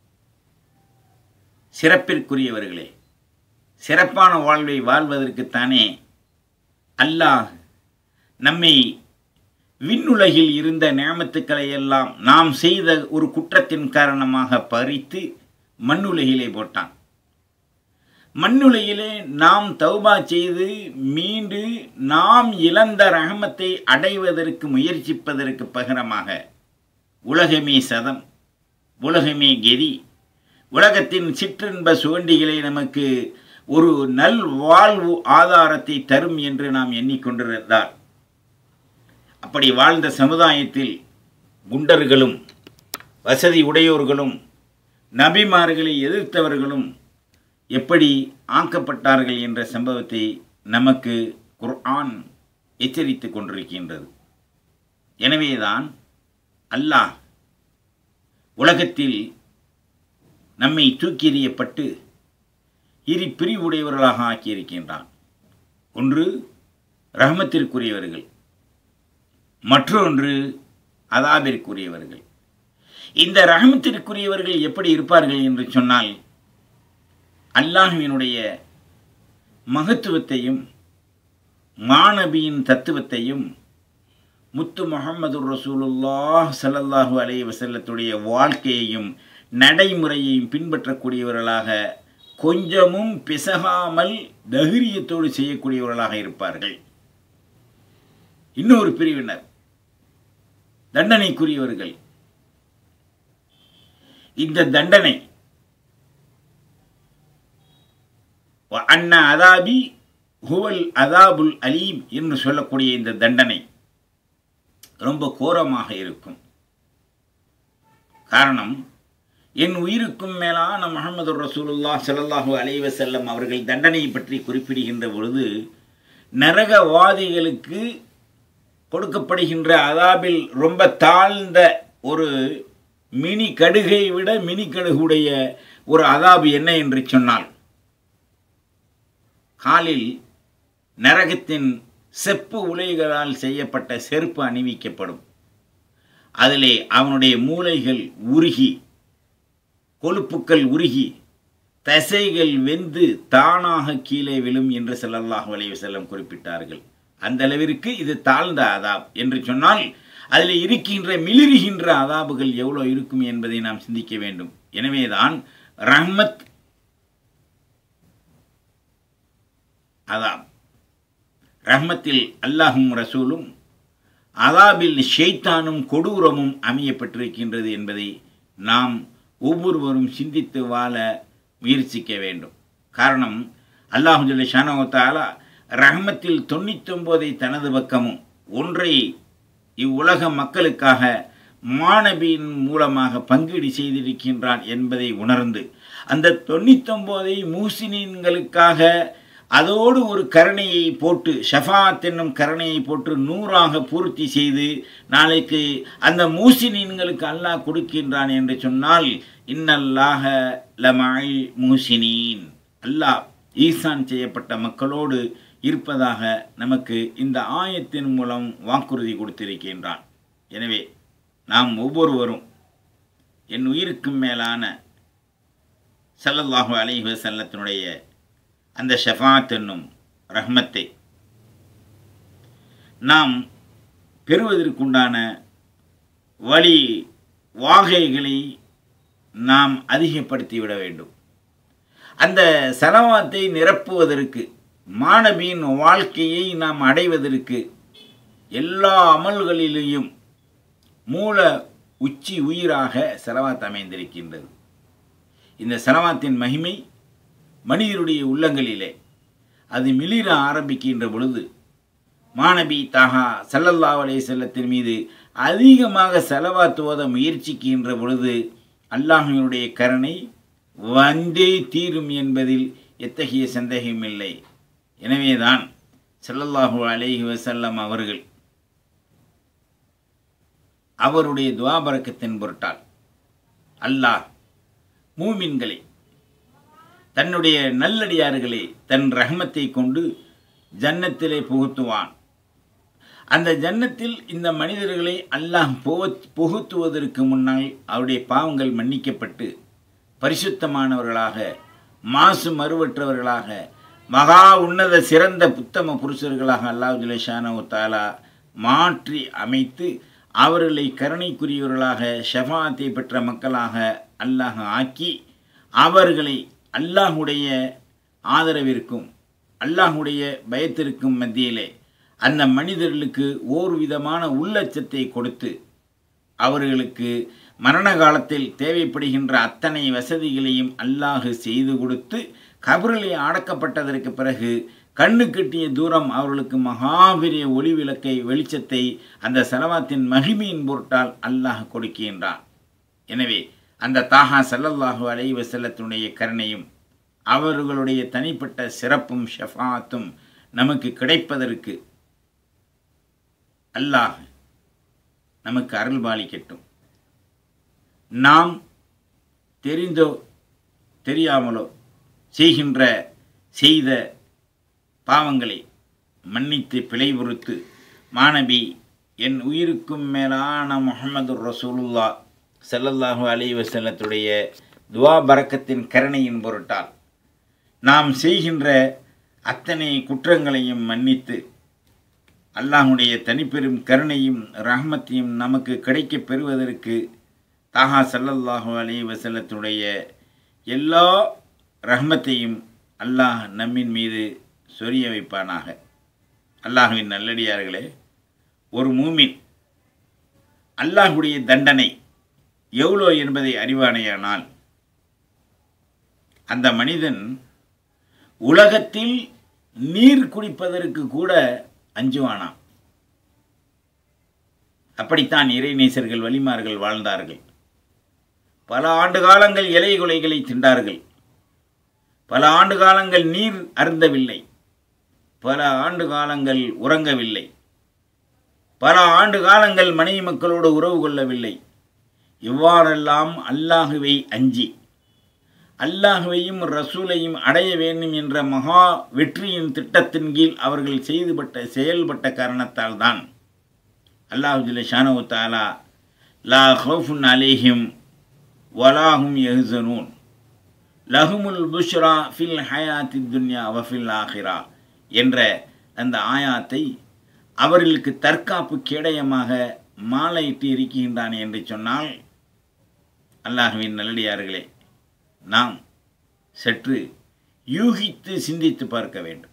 சிறப்பிற்குரியவர்களே சிறப்பான வாழ்வை வாழ்வதற்குத்தானே அல்லாஹ் நம்மை விண்ணுலகில் இருந்த நியமத்துக்களை எல்லாம் நாம் செய்த ஒரு குற்றத்தின் காரணமாக பறித்து மண்ணுலகிலே போட்டான் மண்ணுலகிலே நாம் தௌபா செய்து மீண்டு நாம் இழந்த ரஹமத்தை அடைவதற்கு முயற்சிப்பதற்கு பகரமாக உலகமே சதம் உலகமே கெதி உலகத்தின் சிற்றின்ப சுவண்டிகளை நமக்கு ஒரு நல் வாழ்வு ஆதாரத்தை தரும் என்று நாம் எண்ணிக்கொண்டிருந்தால் அப்படி வாழ்ந்த சமுதாயத்தில் குண்டர்களும் வசதி உடையோர்களும் நபிமார்களை எதிர்த்தவர்களும் எப்படி ஆக்கப்பட்டார்கள் என்ற சம்பவத்தை நமக்கு குர்ஆன் எச்சரித்து கொண்டிருக்கின்றது எனவேதான் அல்லாஹ் உலகத்தில் நம்மை தூக்கி எறியப்பட்டு இரு பிரிவுடையவர்களாக ஆக்கியிருக்கின்றான் ஒன்று ரஹமத்திற்குரியவர்கள் மற்றொன்று அதாபிற்குரியவர்கள் இந்த ரஹமத்திற்குரியவர்கள் எப்படி இருப்பார்கள் என்று சொன்னால் அல்லாஹுவினுடைய மகத்துவத்தையும் மாணபியின் தத்துவத்தையும் முத்து முகமது ரசூலுல்லாஹ் சல்லல்லாஹு அலைஹி வஸல்லத்துடைய வாழ்க்கையையும் நடைமுறையையும் பின்பற்றக்கூடியவர்களாக கொஞ்சமும் பிசகாமல் தைரியத்தோடு செய்யக்கூடியவர்களாக இருப்பார்கள் இன்னொரு பிரிவினர் தண்டனைக்குரியவர்கள் இந்த தண்டனை அண்ணா அதாபி ஹுவல் அதாபுல் அலீம் என்று சொல்லக்கூடிய இந்த தண்டனை ரொம்ப கோரமாக இருக்கும் காரணம் என் உயிருக்கும் மேலான முகமது ரசூலுல்லா ஸல்லல்லாஹு அலைஹி வஸல்லம் அவர்கள் தண்டனையை பற்றி குறிப்பிடுகின்ற பொழுது நரகவாதிகளுக்கு கொடுக்கப்படுகின்ற அதாபில் ரொம்ப தாழ்ந்த ஒரு மினி கடுகை விட மினி கடுகுடைய ஒரு அதாபு என்ன என்று சொன்னால் காலில் நரகத்தின் செப்பு உலைகளால் செய்யப்பட்ட செருப்பு அணிவிக்கப்படும் அதிலே அவனுடைய மூளைகள் உருகி கொழுப்புக்கள் உருகி தசைகள் வெந்து தானாக கீழே விழும் என்று ஸல்லல்லாஹு அலைஹி வஸல்லம் குறிப்பிட்டார்கள் அந்த அளவிற்கு இது தாழ்ந்த அதாப் என்று சொன்னால் அதில் இருக்கின்ற மிளிருகின்ற அதாபுகள் எவ்வளோ இருக்கும் என்பதை நாம் சிந்திக்க வேண்டும் எனவேதான் ரஹ்மத் அதாப் ரஹ்மத்தில் அல்லாஹும் ரசூலும் அதாபில் ஷெய்தானும் கொடூரமும் அமையப்பட்டிருக்கின்றது என்பதை நாம் ஒவ்வொருவரும் சிந்தித்து வாழ முயற்சிக்க வேண்டும் காரணம் அல்லாஹு ஜல்ல ஷானவத்தாலா ரஹ்மத்தில் தொண்ணூத்தொம்போதை தனது பக்கமும் ஒன்றை இவ்வுலக மக்களுக்காக மாணவியின் மூலமாக பங்கீடு செய்திருக்கின்றான் என்பதை உணர்ந்து அந்த தொண்ணூத்தொம்போதை மூசினீன்களுக்காக அதோடு ஒரு கருணையை போட்டு ஷஃபாத் என்னும் கருணையை போட்டு நூறாக பூர்த்தி செய்து நாளைக்கு அந்த மூசினீன்களுக்கு அல்லாஹ் கொடுக்கின்றான் என்று சொன்னால் இன்னல்லாக லமாய் மூசினீன் அல்லாஹ் ஈசான் செய்யப்பட்ட மக்களோடு இருப்பதாக நமக்கு இந்த ஆயத்தின் மூலம் வாக்குறுதி கொடுத்திருக்கின்றான் எனவே நாம் ஒவ்வொருவரும் என் உயிருக்கும் மேலான ஸல்லல்லாஹு அலைஹி வஸல்லத்தினுடைய அந்த ஷஃபாத் என்னும் ரஹ்மத்தை நாம் பெறுவதற்குண்டான வழி வாகைகளை நாம் அதிகப்படுத்திவிட வேண்டும் அந்த சலவாத்தை நிரப்புவதற்கு மாணவியின் வாழ்க்கையை நாம் அடைவதற்கு எல்லா அமல்களிலேயும் மூல உச்சி உயிராக செலவாத் அமைந்திருக்கின்றது இந்த செலவாத்தின் மகிமை மனிதருடைய உள்ளங்களிலே அது மிளிர ஆரம்பிக்கின்ற பொழுது மாணவி தாகா சல்லல்லா அலே செல்லத்தின் மீது அதிகமாக செலவாத்துவத முயற்சிக்கின்ற பொழுது அல்லாஹினுடைய கருணை வந்தே தீரும் என்பதில் எத்தகைய சந்தேகமில்லை எனவேதான் செல்லல்லாஹு அலேஹி வசல்லம் அவர்கள் அவருடைய துவாபரக்கத்தின் பொருட்டால் அல்லாஹ் மூமின்களை தன்னுடைய நல்லடியார்களே தன் ரஹமத்தை கொண்டு ஜன்னத்திலே புகுத்துவான் அந்த ஜன்னத்தில் இந்த மனிதர்களை அல்லாஹ் புகுத்துவதற்கு முன்னால் அவருடைய பாவங்கள் மன்னிக்கப்பட்டு பரிசுத்தமானவர்களாக மாசு மறுவற்றவர்களாக மகா உன்னத சிறந்த புத்தம புருஷர்களாக அல்லாஹ் ஜுலேஷானோ தாலா மாற்றி அமைத்து அவர்களை கருணைக்குரியவர்களாக ஷஃபாத்தை பெற்ற மக்களாக அல்லாஹ் ஆக்கி அவர்களை அல்லாஹுடைய ஆதரவிற்கும் அல்லாஹுடைய பயத்திற்கும் மத்தியிலே அந்த மனிதர்களுக்கு ஓர் விதமான உள்ளச்சத்தை கொடுத்து அவர்களுக்கு மரண காலத்தில் தேவைப்படுகின்ற அத்தனை வசதிகளையும் அல்லாஹு செய்து கொடுத்து கபரிலே அடக்கப்பட்டதற்கு பிறகு கண்ணு கட்டிய தூரம் அவர்களுக்கு மகாபெரிய ஒளி விளக்கை வெளிச்சத்தை அந்த செலவாத்தின் மகிமையின் பொருட்டால் அல்லாஹ் கொடுக்கின்றான் எனவே அந்த தாஹா சல்லல்லாஹு அலை வசல்லத்தினுடைய கருணையும் அவர்களுடைய தனிப்பட்ட சிறப்பும் ஷஃபாத்தும் நமக்கு கிடைப்பதற்கு அல்லாஹ் நமக்கு அருள் பாலிக்கட்டும் நாம் தெரிந்தோ தெரியாமலோ செய்கின்ற செய்த பாவங்களை மன்னித்து பிழை பொறுத்து மாணவி என் உயிருக்கும் மேலான முகமது ரசூலுல்லா செல்லல்லாஹு அலி வசல்லத்துடைய துவா பறக்கத்தின் கருணையின் பொருட்டால் நாம் செய்கின்ற அத்தனை குற்றங்களையும் மன்னித்து அல்லாஹுடைய தனிப்பெரும் கருணையும் ரஹமத்தையும் நமக்கு கிடைக்கப் பெறுவதற்கு தாஹா சல்லல்லாஹு அலி வசல்லத்துடைய எல்லா ரஹமத்தையும் அல்லாஹ் நம்மின் மீது சொரிய வைப்பானாக அல்லாஹுவின் நல்லடியார்களே ஒரு மூமின் அல்லாஹுடைய தண்டனை எவ்வளோ என்பதை அறிவானையானால் அந்த மனிதன் உலகத்தில் நீர் குடிப்பதற்கு கூட அஞ்சுவானாம் அப்படித்தான் இறைநேசர்கள் வலிமார்கள் வாழ்ந்தார்கள் பல ஆண்டு காலங்கள் இலை குலைகளை தின்றார்கள் பல ஆண்டு காலங்கள் நீர் அருந்தவில்லை பல ஆண்டு காலங்கள் உறங்கவில்லை பல ஆண்டு காலங்கள் மனைவி மக்களோடு உறவு கொள்ளவில்லை இவ்வாறெல்லாம் அல்லாஹுவை அஞ்சி அல்லாஹுவையும் ரசூலையும் அடைய வேண்டும் என்ற மகா வெற்றியின் திட்டத்தின் கீழ் அவர்கள் செய்துபட்ட செயல்பட்ட காரணத்தால் தான் அல்லாஹுல ஷானு தாலா லா ஹவுஃபுன் அலேஹிம் வலாஹும் எஹ்சனூன் லஹுமுல் புஷ்ரா ஃபில் ஹயாத்தி துன்யா வஃபில் ஆஹிரா என்ற அந்த ஆயாத்தை அவர்களுக்கு தற்காப்பு கேடயமாக மாலையிட்டு இருக்கின்றான் என்று சொன்னால் அல்லாஹுவின் நல்லடியார்களே நாம் சற்று யூகித்து சிந்தித்து பார்க்க வேண்டும்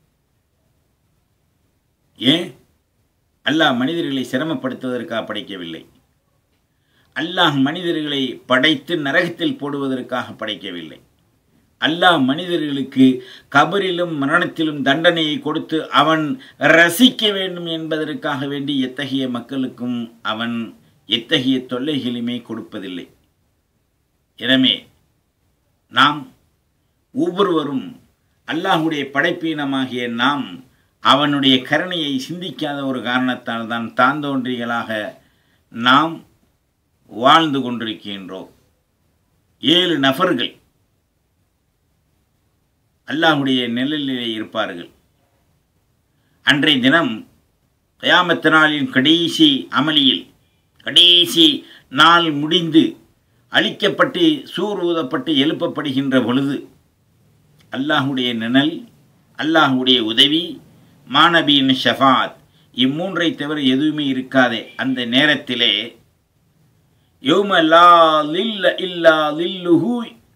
ஏன் அல்லாஹ் மனிதர்களை சிரமப்படுத்துவதற்காக படைக்கவில்லை அல்லாஹ் மனிதர்களை படைத்து நரகத்தில் போடுவதற்காக படைக்கவில்லை அல்லாஹ் மனிதர்களுக்கு கபரிலும் மரணத்திலும் தண்டனையை கொடுத்து அவன் ரசிக்க வேண்டும் என்பதற்காக வேண்டி எத்தகைய மக்களுக்கும் அவன் எத்தகைய தொல்லைகளுமே கொடுப்பதில்லை எனவே நாம் ஒவ்வொருவரும் அல்லாஹுடைய படைப்பீனமாகிய நாம் அவனுடைய கருணையை சிந்திக்காத ஒரு காரணத்தால் தான் தாந்தோன்றிகளாக நாம் வாழ்ந்து கொண்டிருக்கின்றோம் ஏழு நபர்கள் அல்லாஹுடைய நிழலிலே இருப்பார்கள் அன்றைய தினம் கயாமத்து நாளின் கடைசி அமளியில் கடைசி நாள் முடிந்து அழிக்கப்பட்டு சூர் ஊதப்பட்டு எழுப்பப்படுகின்ற பொழுது அல்லாஹுடைய நிழல் அல்லாஹுடைய உதவி மாணபியின் ஷஃபாத் இம்மூன்றை தவிர எதுவுமே இருக்காதே அந்த நேரத்திலே யௌம லா லில்ல இல்லா லில்லுஹு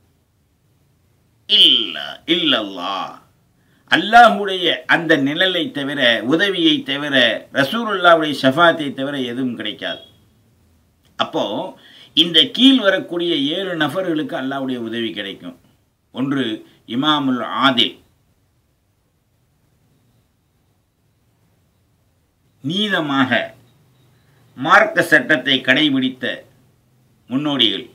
இல்ல இல்லல்லா அல்லாஹுடைய அந்த நிழலை தவிர உதவியை தவிர ரசூலுல்லாவுடைய ஷஃபாத்தை தவிர எதுவும் கிடைக்காது அப்போ இந்த கீழ் வரக்கூடிய ஏழு நபர்களுக்கு அல்லாவுடைய உதவி கிடைக்கும் ஒன்று இமாமுல் ஆதில் நீதமாக மார்க்க சட்டத்தை கடைபிடித்த முன்னோடிகள்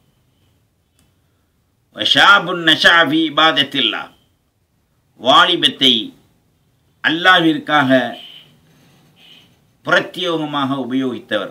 வஷாபுன் நஷாபி இபாதத்தில்லா வாலிபத்தை அல்லாவிற்காக பிரத்யோகமாக உபயோகித்தவர்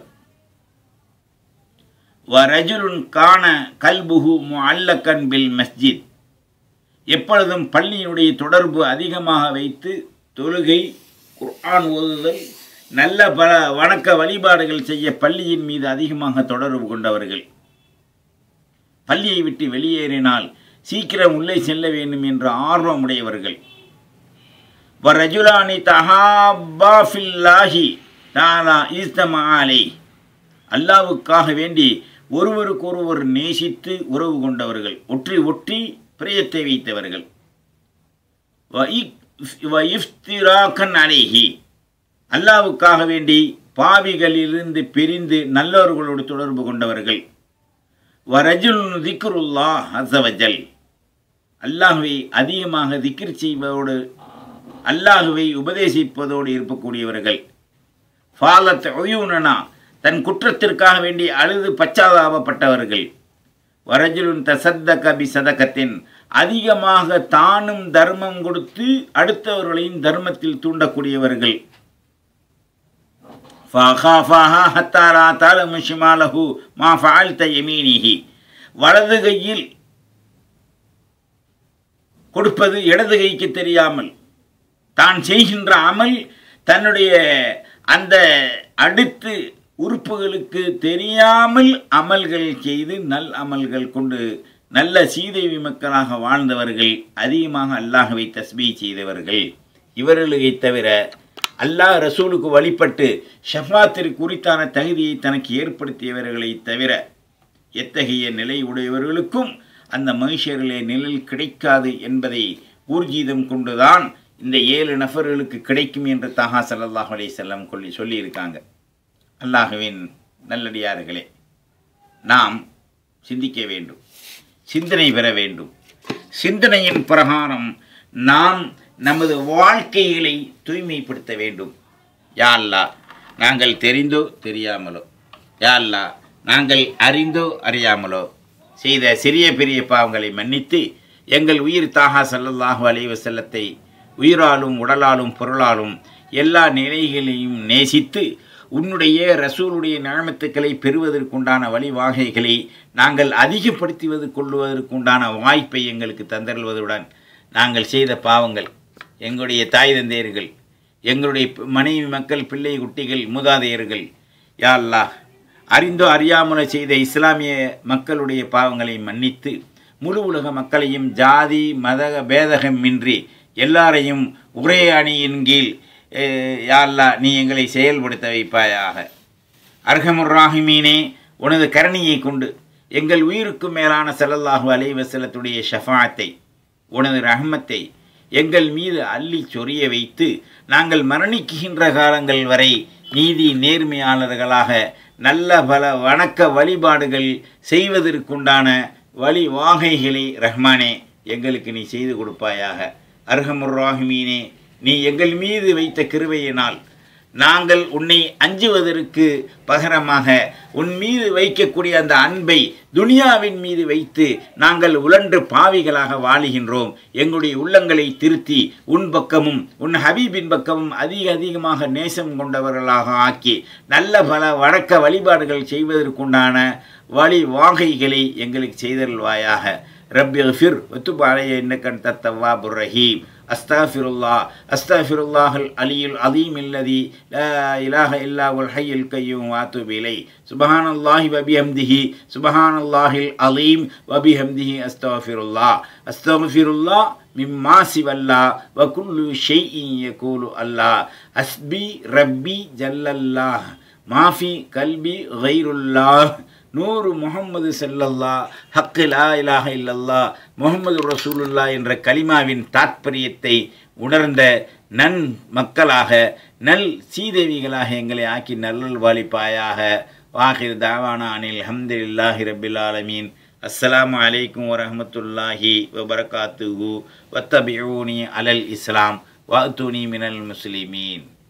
வரஜுலுன் காண கல்புகு முஅல்லக்கன் பில் மஸ்ஜித் எப்பொழுதும் பள்ளியினுடைய தொடர்பு அதிகமாக வைத்து தொழுகை குர்ஆன் ஓதுதல் நல்ல பல வணக்க வழிபாடுகள் செய்ய பள்ளியின் மீது அதிகமாக தொடர்பு கொண்டவர்கள் பள்ளியை விட்டு வெளியேறினால் சீக்கிரம் உள்ளே செல்ல வேண்டும் என்ற ஆர்வம் உடையவர்கள் வரஜுலானி தஹாபா ஃபில்லாஹி தாலா இஸ்தமாலை அல்லாவுக்காக வேண்டி ஒருவருக்கொருவர் நேசித்து உறவு கொண்டவர்கள் ஒற்றி ஒற்றி பிரியத்தை வைத்தவர்கள் வயிஃப்திராக்கன் அலேஹி அல்லாவுக்காக வேண்டி பாவிகளிலிருந்து பிரிந்து நல்லவர்களோடு தொடர்பு கொண்டவர்கள் வரஜுல் திக்ருல்லா அசவஜல் அல்லாஹுவை அதிகமாக திக்ர் செய்வதோடு அல்லாஹுவை உபதேசிப்பதோடு இருக்கக்கூடியவர்கள் ஃபாலத் ஒயூனனா தன் குற்றத்திற்காக வேண்டி அழுது பச்சாதாபப்பட்டவர்கள் வரஜுலுன் தசத்த கபி சதகத்தின் அதிகமாக தானும் தர்மம் கொடுத்து அடுத்தவர்களையும் தர்மத்தில் தூண்டக்கூடியவர்கள் வலது கையில் கொடுப்பது இடது கைக்கு தெரியாமல் தான் செய்கின்ற அமல் தன்னுடைய அந்த அடுத்து உறுப்புகளுக்கு தெரியாமல் அமல்கள் செய்து நல் அமல்கள் கொண்டு நல்ல சீதேவி மக்களாக வாழ்ந்தவர்கள் அதிகமாக அல்லாஹவை தஸ்பீ செய்தவர்கள் இவர்களை தவிர அல்லாஹ் ரசூலுக்கு வழிபட்டு ஷஃபாத்திற்கு குறித்தான தகுதியை தனக்கு ஏற்படுத்தியவர்களை தவிர எத்தகைய நிலை உடையவர்களுக்கும் அந்த மனுஷர்களே நிழல் கிடைக்காது என்பதை ஊர்ஜீதம் கொண்டுதான் இந்த ஏழு நபர்களுக்கு கிடைக்கும் என்று தஹா சல்லாஹ் அலி செல்லம் கொள்ளி சொல்லியிருக்காங்க அல்லாஹுவின் நல்லடியார்களே நாம் சிந்திக்க வேண்டும் சிந்தனை பெற வேண்டும் சிந்தனையின் பிரகாரம் நாம் நமது வாழ்க்கைகளை தூய்மைப்படுத்த வேண்டும் யா அல்லா நாங்கள் தெரிந்தோ தெரியாமலோ யா அல்லா நாங்கள் அறிந்தோ அறியாமலோ செய்த சிறிய பெரிய பாவங்களை மன்னித்து எங்கள் உயிர் தாகா சல்லல்லாஹு அலைவ செல்லத்தை உயிராலும் உடலாலும் பொருளாலும் எல்லா நிலைகளையும் நேசித்து உன்னுடைய ரசூலுடைய நியமத்துக்களை பெறுவதற்குண்டான வழிவாகைகளை நாங்கள் அதிகப்படுத்துவது கொள்வதற்குண்டான வாய்ப்பை எங்களுக்கு தந்தருள்வதுடன் நாங்கள் செய்த பாவங்கள் எங்களுடைய தாய் தந்தையர்கள் எங்களுடைய மனைவி மக்கள் பிள்ளை குட்டிகள் மூதாதையர்கள் யா அல்லாஹ் அறிந்தோ அறியாமலோ செய்த இஸ்லாமிய மக்களுடைய பாவங்களை மன்னித்து முழு உலக மக்களையும் ஜாதி மத பேதகமின்றி எல்லாரையும் ஒரே அணியின் கீழ் யாழ்லா நீ எங்களை செயல்படுத்த வைப்பாயாக அர்ஹமுர் ராஹிமீனே உனது கரணியை கொண்டு எங்கள் உயிருக்கு மேலான செல்லல்லாஹு அலைவசலத்துடைய ஷஃபாத்தை உனது ரஹமத்தை எங்கள் மீது அள்ளி சொரிய வைத்து நாங்கள் மரணிக்குகின்ற காலங்கள் வரை நீதி நேர்மையாளர்களாக நல்ல பல வணக்க வழிபாடுகள் செய்வதற்குண்டான வழி வாகைகளை ரஹ்மானே எங்களுக்கு நீ செய்து கொடுப்பாயாக அர்ஹமுர் ராஹிமீனே நீ எங்கள் மீது வைத்த கிருவையினால் நாங்கள் உன்னை அஞ்சுவதற்கு பகரமாக உன் மீது வைக்கக்கூடிய அந்த அன்பை துனியாவின் மீது வைத்து நாங்கள் உழன்று பாவிகளாக வாழுகின்றோம் எங்களுடைய உள்ளங்களை திருத்தி உன் பக்கமும் உன் ஹபீபின் பக்கமும் அதிக அதிகமாக நேசம் கொண்டவர்களாக ஆக்கி நல்ல பல வழக்க வழிபாடுகள் செய்வதற்குண்டான வழி வாகைகளை எங்களுக்கு செய்தல்வாயாக ரப்பி ஃபிர் ஒத்துபாளைய இன்னக்கன் தத்தவாபுர் ரஹீம் أستغفر الله أستغفر الله العلي العظيم الذي لا إله إلا هو الحي القيوم وأتوب إليه سبحان الله وبحمده سبحان الله العظيم وبحمده أستغفر الله أستغفر الله مما سوى الله وكل شيء يقول الله حسبي ربي جل الله ما في قلبي غير الله நூறு முகம்மது செல்லல்லா ஹக்கு லா இலாஹ இல்லல்லா முகமது ரசூலுல்லா என்ற கலிமாவின் தாத்பரியத்தை உணர்ந்த நன் மக்களாக நல் சீதேவிகளாக எங்களை ஆக்கி நல்லல் வாழிப்பாயாக வாஹிர் தாவானா அனில் ஹம்துலில்லாஹி ரபில் ஆலமீன் அஸ்ஸலாமு அலைக்கும் வரஹமத்துல்லாஹி வபரகாத்துஹு வத்தபியூனி அலல் இஸ்லாம் வாத்துனி மினல் முஸ்லிமீன்